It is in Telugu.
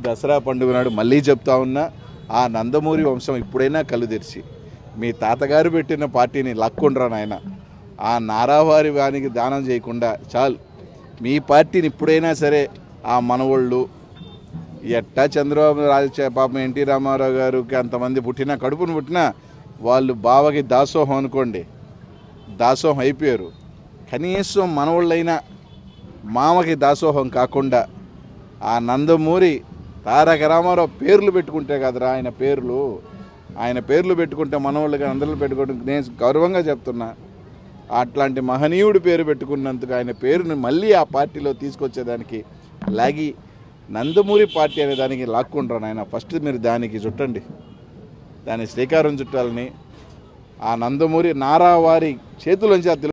దసరా పండుగ నాడు మళ్ళీ చెప్తా ఉన్నా ఆ నందమూరి వంశం ఇప్పుడైనా కళ్ళు తెరిచి మీ తాతగారు పెట్టిన పార్టీని లాక్కుండ్రా నాయన ఆ నారావారి వానికి దానం చేయకుండా చాలు మీ పార్టీని ఇప్పుడైనా సరే ఆ మనవళ్ళు ఎట్టా చంద్రబాబు రాజ పాపం ఎన్టీ రామారావు గారికి అంతమంది పుట్టినా కడుపును పుట్టినా వాళ్ళు బావకి దాసోహం అనుకోండి దాసోహం అయిపోయారు కనీసం మనవాళ్ళైనా మామకి దాసోహం కాకుండా ఆ నందమూరి తారక రామారావు పేర్లు పెట్టుకుంటే కదరా ఆయన పేర్లు ఆయన పేర్లు పెట్టుకుంటే మనవాళ్ళకి అందరిలో పెట్టుకుంటే నేను గౌరవంగా చెప్తున్నా అట్లాంటి మహనీయుడి పేరు పెట్టుకున్నందుకు ఆయన పేరుని మళ్ళీ ఆ పార్టీలో తీసుకొచ్చేదానికి లాగి నందమూరి పార్టీ అనే దానికి లాక్కుంటారు ఆయన ఫస్ట్ మీరు దానికి చుట్టండి దాని శ్రీకారం చుట్టాలని ఆ నందమూరి నారావారి చేతులోంచి ఆ తెలు-